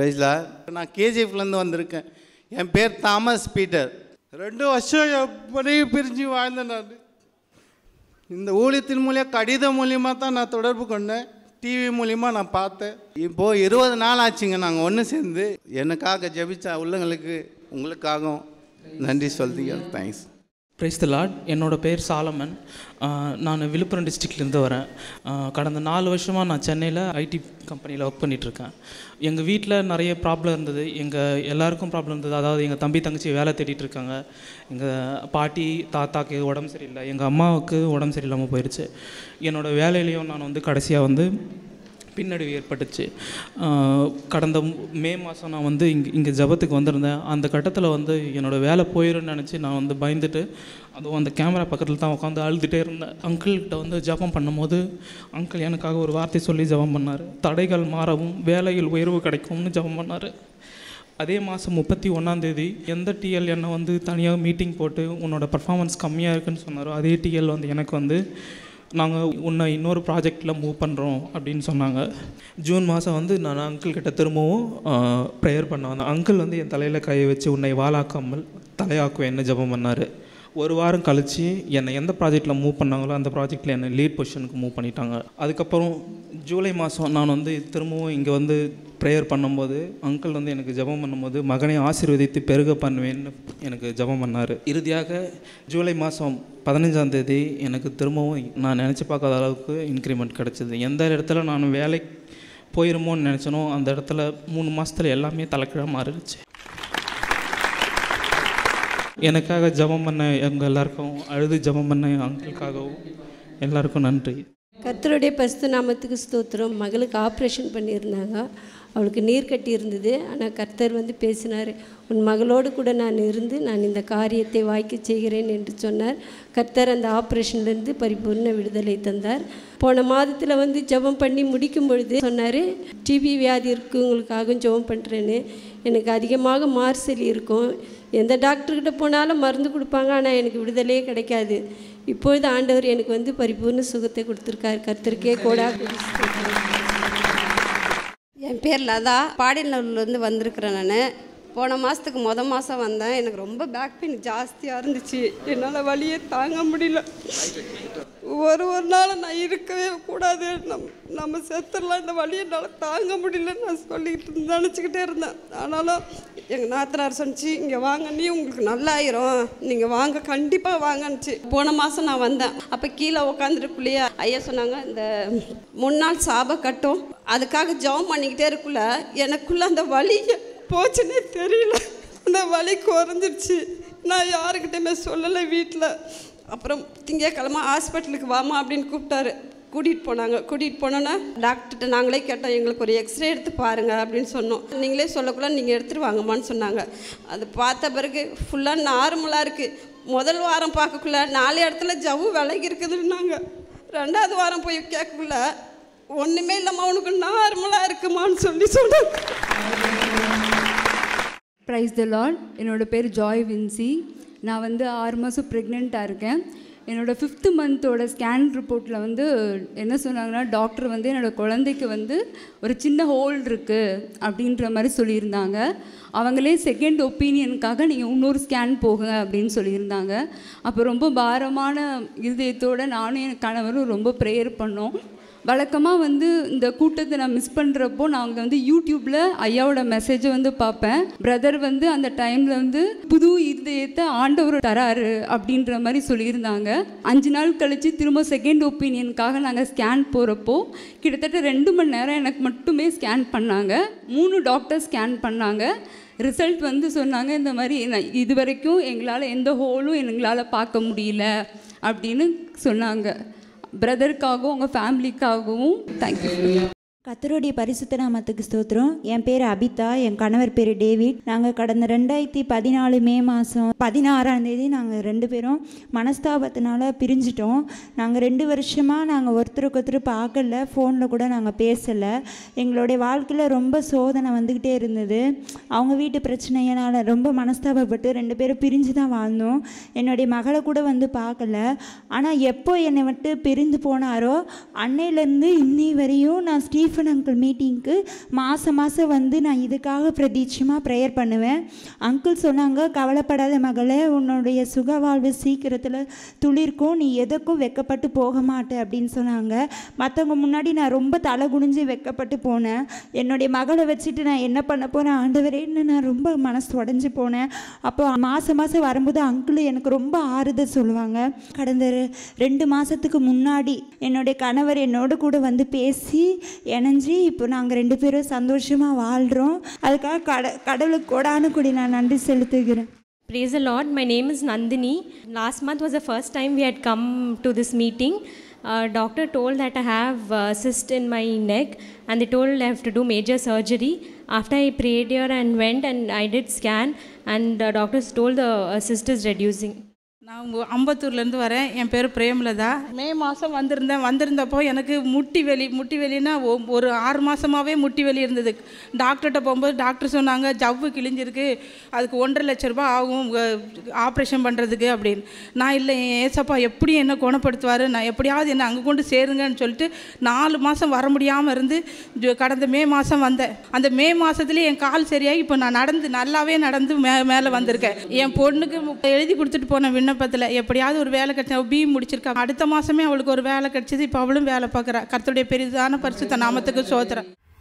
பிரைஸ்லா நான் கேஜிஎஃப்லேருந்து வந்திருக்கேன் என் பேர் தாமஸ் பீட்டர் ரெண்டு வருஷம் எப்படி பிரிஞ்சு வாழ்ந்தேன் நான் இந்த ஊழியத்தின் மூலியம் கடிதம் மூலியமாக தான் நான் தொடர்பு கொண்டேன் டிவி மூலியமா நான் பார்த்தேன் இப்போது இருபது நாள் ஆச்சுங்க நாங்கள் ஒன்று சேர்ந்து எனக்காக ஜெபிச்ச உள்ளங்களுக்கு உங்களுக்காகவும் நன்றி சொல்றீங்க தேங்க்ஸ் பிரைஸ் த லார்ட் என்னோட பேர் சாலமன் ஆஹ் நான் விழுப்புரம் டிஸ்ட்ரிக்ட்லேருந்து வரேன் ஆஹ் கடந்த நாலு வருஷமாக நான் சென்னையில் ஐடி கம்பெனியில் ஒர்க் பண்ணிகிட்ருக்கேன் எங்கள் வீட்டில் நிறைய ப்ராப்ளம் இருந்தது எங்கள் எல்லாருக்கும் ப்ராப்ளம் இருந்தது அதாவது எங்கள் தம்பி தங்கச்சி வேலை தேடிட்டு இருக்காங்க எங்கள் பாட்டி தாத்தாக்கு உடம்பு சரியில்லை எங்கள் அம்மாவுக்கு உடம்பு சரியில்லாமல் போயிடுச்சு என்னோடய வேலையிலையும் நான் வந்து கடைசியாக வந்து பின்னடைவு ஏற்பட்டுச்சு ஆஹ் கடந்த மு- மே மாதம் நான் வந்து இங்கே இங்கே ஜபத்துக்கு வந்திருந்தேன் அந்த கட்டத்தில் வந்து என்னோடய வேலை போயிடும்னு நினச்சி நான் வந்து பயந்துட்டு அதுவும் அந்த கேமரா பக்கத்தில் தான் உட்காந்து அழுதுகிட்டே இருந்தேன் அங்கிள்கிட்ட வந்து ஜபம் பண்ணும்போது அங்கிள் எனக்காக ஒரு வார்த்தை சொல்லி ஜபம் பண்ணார் தடைகள் மாறவும் வேலையில் உயர்வு கிடைக்கும்னு ஜபம் பண்ணார் அதே மாதம் முப்பத்தி ஒன்றாந்தேதி எந்த டிஎல் என்னை வந்து தனியாக மீட்டிங் போட்டு உன்னோட பர்ஃபார்மன்ஸ் கம்மியாக இருக்குன்னு சொன்னாரோ அதே டிஎல் வந்து எனக்கு வந்து நாங்கள் உன்னை இன்னொரு ப்ராஜெக்டில் மூவ் பண்ணுறோம் அப்படின்னு சொன்னாங்க ஜூன் மாதம் வந்து நான் அங்கிள் கிட்ட திரும்பவும் ப்ரேயர் பண்ண வந்தேன் அங்கிள் வந்து என் தலையில் கையை வச்சு உன்னை வாளாக்காமல் தலையாக்குவேன்னு ஜெபம் பண்ணார் ஒரு வாரம் கழித்து என்னை எந்த ப்ராஜெக்டில் மூவ் பண்ணாங்களோ அந்த ப்ராஜெக்டில் என்னை லீட் பொசிஷனுக்கு மூவ் பண்ணிட்டாங்க அதுக்கப்புறம் ஜூலை மாதம் நான் வந்து திரும்பவும் இங்கே வந்து ப்ரேயர் பண்ணும்போது அங்கிள் வந்து எனக்கு ஜெபம் பண்ணும்போது மகனை ஆசீர்வதித்து பெருக பண்ணுவேன்னு எனக்கு ஜெபம் பண்ணார் இறுதியாக ஜூலை மாதம் பதினஞ்சாம் தேதி எனக்கு திரும்பவும் நான் நினச்சி பார்க்காத அளவுக்கு இன்க்ரிமெண்ட் கிடச்சிது எந்த இடத்துல நான் வேலை போயிருமோன்னு நினச்சனோ அந்த இடத்துல மூணு மாதத்தில் எல்லாமே தலைக்கீழாக மாறிடுச்சு எனக்காக ஜெபம் பண்ண எங்கள் எல்லாருக்கும் அழுது ஜெபம் பண்ண என் அங்கிளுக்காகவும் எல்லாருக்கும் நன்றி கர்த்தருடைய பரிசுத்த நாமத்துக்கு ஸ்தோத்திரம் மகளுக்கு ஆப்ரேஷன் பண்ணியிருந்தாங்க அவளுக்கு நீர் கட்டி இருந்தது ஆனால் கர்த்தர் வந்து பேசினார் உன் மகளோடு கூட நான் இருந்து நான் இந்த காரியத்தை வாய்க்க செய்கிறேன் என்று சொன்னார் கர்த்தர் அந்த ஆப்ரேஷன்லேருந்து பரிபூர்ண விடுதலை தந்தார் போன மாதத்தில் வந்து ஜெபம் பண்ணி முடிக்கும் பொழுது சொன்னார் டிபி வியாதி இருக்குங்களுக்காகவும் ஜெபம் பண்ணுறேன்னு எனக்கு அதிகமாக மார்சல் இருக்கும் எந்த டாக்டர்கிட்ட போனாலும் மருந்து கொடுப்பாங்க ஆனால் எனக்கு விடுதலையே கிடைக்காது இப்பொழுது ஆண்டவர் எனக்கு வந்து பரிபூர்ண சுகத்தை கொடுத்துருக்காரு கர்த்தருக்கே கோடா கொடி ஸ்தோத்திரம். என் பேர் லதா பாடியலூர்லேருந்து வந்திருக்கிறேன் நான் போன மாதத்துக்கு மொதல் மாதம் வந்தேன் எனக்கு ரொம்ப பேக் பெயின் ஜாஸ்தியாக இருந்துச்சு என்னால் வலியே தாங்க முடியல ஒரு ஒரு நாள் நான் இருக்கவே கூடாது நம் நம்ம செத்துடலாம் இந்த வலி என்னால் தாங்க முடியலன்னு நான் சொல்லிக்கிட்டு இருந்து நினச்சிக்கிட்டே இருந்தேன் ஆனாலும் எங்கள் நாத்தனார் சொன்னிச்சு இங்கே வாங்க நீ உங்களுக்கு நல்லாயிரும் நீங்கள் வாங்க கண்டிப்பாக வாங்கன்னுச்சு போன மாதம் நான் வந்தேன் அப்போ கீழே உட்காந்துருக்குள்ளேயே ஐயா சொன்னாங்க இந்த முன்னாள் சாப கட்டும் அதுக்காக ஜெபம் பண்ணிக்கிட்டே இருக்குள்ள எனக்குள்ள அந்த வலி போச்சுன்னே தெரியல அந்த வலி குறைஞ்சிருச்சு நான் யாருக்கிட்டையுமே சொல்லலை வீட்டில் அப்புறம் திங்கக்கிழமை ஹாஸ்பிட்டலுக்கு வாமா அப்படின்னு கூப்பிட்டாரு கூட்டிகிட்டு போனாங்க கூட்டிகிட்டு போனோன்னா டாக்டர்கிட்ட நாங்களே கேட்டோம் எங்களுக்கு ஒரு எக்ஸ்ரே எடுத்து பாருங்கள் அப்படின்னு சொன்னோம் நீங்களே சொல்லக்குள்ள நீங்கள் எடுத்துகிட்டு வாங்கம்மான்னு சொன்னாங்க அது பார்த்த பிறகு ஃபுல்லாக நார்மலாக இருக்குது முதல் வாரம் பார்க்கக்குள்ள நாலு இடத்துல ஜவ்வு விலகி இருக்குதுன்னாங்க ரெண்டாவது வாரம் போய் கேட்கக்குள்ள ஒன்றுமே இல்லாமல் அவனுக்கு நார்மலாக இருக்குமான்னு சொல்லி சொன்னாங்க ப்ரைஸ் த லார்ட் என்னோட பேர் ஜாய் வின்சி நான் வந்து ஆறு மாதம் ப்ரெக்னெண்ட்டாக இருக்கேன் என்னோடய ஃபிஃப்த்து மந்தோட ஸ்கேன் ரிப்போர்ட்டில் வந்து என்ன சொன்னாங்கன்னா டாக்டர் வந்து என்னோடய குழந்தைக்கு வந்து ஒரு சின்ன ஹோல் இருக்குது அப்படின்ற மாதிரி சொல்லியிருந்தாங்க அவங்களே செகண்ட் ஒப்பீனியனுக்காக நீங்கள் இன்னொரு ஸ்கேன் போகுங்க அப்படின்னு சொல்லியிருந்தாங்க அப்போ ரொம்ப பாரமான இருதயத்தோடு நானும் என் கணவரும் ரொம்ப ப்ரேயர் பண்ணோம் வழக்கமாக வந்து இந்த கூட்டத்தை நான் மிஸ் பண்ணுறப்போ நான் வந்து யூடியூப்பில் ஐயாவோட மெசேஜை வந்து பார்ப்பேன் பிரதர் வந்து அந்த டைமில் வந்து புது இருதயத்தை ஆண்டவர் தராரு அப்படின்ற மாதிரி சொல்லியிருந்தாங்க அஞ்சு நாள் கழித்து திரும்ப செகண்ட் ஒப்பீனியனுக்காக நாங்கள் ஸ்கேன் போகிறப்போ கிட்டத்தட்ட ரெண்டு மணி நேரம் எனக்கு மட்டுமே ஸ்கேன் பண்ணாங்க மூணு டாக்டர் ஸ்கேன் பண்ணாங்க ரிசல்ட் வந்து சொன்னாங்க இந்த மாதிரி நான் இது வரைக்கும் எங்களால் எந்த ஹோலும் எங்களால் பார்க்க முடியல அப்படின்னு சொன்னாங்க பிரதருக்காகவும் உங்கள் ஃபேமிலிக்காகவும் தேங்க்யூ கத்தருடைய பரிசுத்த நாமத்துக்கு ஸ்தோத்திரம் என் பேர் அபிதா என் கணவர் பேர் டேவிட் நாங்கள் கடந்த ரெண்டாயிரத்தி பதினாலு மே மாதம் பதினாறாம் தேதி நாங்கள் ரெண்டு பேரும் மனஸ்தாபத்தினால பிரிஞ்சிட்டோம் நாங்கள் ரெண்டு வருஷமாக நாங்கள் ஒருத்தருக்கு ஒருத்தர் பார்க்கல ஃபோனில் கூட நாங்கள் பேசலை எங்களுடைய வாழ்க்கையில் ரொம்ப சோதனை வந்துக்கிட்டே இருந்தது அவங்க வீட்டு பிரச்சனையினால் ரொம்ப மனஸ்தாபப்பட்டு ரெண்டு பேரும் பிரிஞ்சு தான் வாழ்ந்தோம் என்னுடைய மகளை கூட வந்து பார்க்கல ஆனால் எப்போ என்னை விட்டு பிரிந்து போனாரோ அன்னையிலேருந்து இன்னி வரையும் நான் ஸ்டீஃபன் ஸ்டீஃபன் அங்கிள் மீட்டிங்க்கு மாதம் மாதம் வந்து நான் இதுக்காக பிரதீட்சமாக ப்ரேயர் பண்ணுவேன் அங்கிள் சொன்னாங்க கவலைப்படாத மகளே உன்னுடைய சுக வாழ்வு சீக்கிரத்தில் துளிர்க்கும் நீ எதுக்கும் வெக்கப்பட்டு போக மாட்டே அப்படின்னு சொன்னாங்க மற்றவங்க முன்னாடி நான் ரொம்ப தலை குனிஞ்சு வெக்கப்பட்டு போனேன் என்னுடைய மகளை வச்சுட்டு நான் என்ன பண்ண போகிறேன் ஆண்டவரேன்னு நான் ரொம்ப மனசு உடஞ்சி போனேன் அப்போ மாதம் மாதம் வரும்போது அங்கிள் எனக்கு ரொம்ப ஆறுதல் சொல்லுவாங்க கடந்த ரெ- ரெண்டு மாதத்துக்கு முன்னாடி என்னுடைய கணவர் என்னோட கூட வந்து பேசி இணைஞ்சி இப்போ நாங்கள் ரெண்டு பேரும் சந்தோஷமாக வாழ்கிறோம் அதுக்காக கட கடவுளுக்கு கொடானு கூடி நான் நன்றி செலுத்துகிறேன் Praise the Lord. My name is Nandini. Last month was the first time we had come to this meeting. Uh, doctor told that I have uh, cyst in my neck and they told I have to do major surgery. After I prayed here and went and I did scan and uh, doctors told the uh, cyst is reducing. நான் உங்க அம்பத்தூர்லேருந்து வரேன் என் பேர் பிரேமலதா மே மாதம் வந்திருந்தேன் வந்திருந்தப்போ எனக்கு முட்டி வலி முட்டி வலின்னா ஒ- ஒரு ஆறு மாதமாகவே முட்டி வலி இருந்தது டாக்டர்கிட்ட போகும்போது டாக்டர் சொன்னாங்க ஜவ்வு கிழிஞ்சிருக்கு அதுக்கு ஒன்றரை லட்ச ரூபாய் ஆகும் ஆப்ரேஷன் பண்ணுறதுக்கு அப்படின்னு நான் இல்லை என் ஏசப்பா எப்படி என்ன குணப்படுத்துவார் நான் எப்படியாவது என்ன அங்கே கொண்டு சேருங்கன்னு சொல்லிட்டு நாலு மாதம் வர முடியாமல் இருந்து ஜு- கடந்த மே மாதம் வந்தேன் அந்த மே மாதத்துலேயே என் கால் சரியாகி இப்போ நான் நடந்து நல்லாவே நடந்து மே மேலே வந்திருக்கேன் என் பொண்ணுக்கு மு- எழுதி கொடுத்துட்டு போன விண்ணப்பத்தில் எப்படியாவது ஒரு வேலை கிடைச்சா பி முடிச்சிருக்கா அடுத்த மாதமே அவளுக்கு ஒரு வேலை கிடைச்சது இப்போ அவளும் வேலை பார்க்குறா கர்த்தருடைய பெரிதான பரிசுத்த நாமத்துக்கு சோத்துறேன்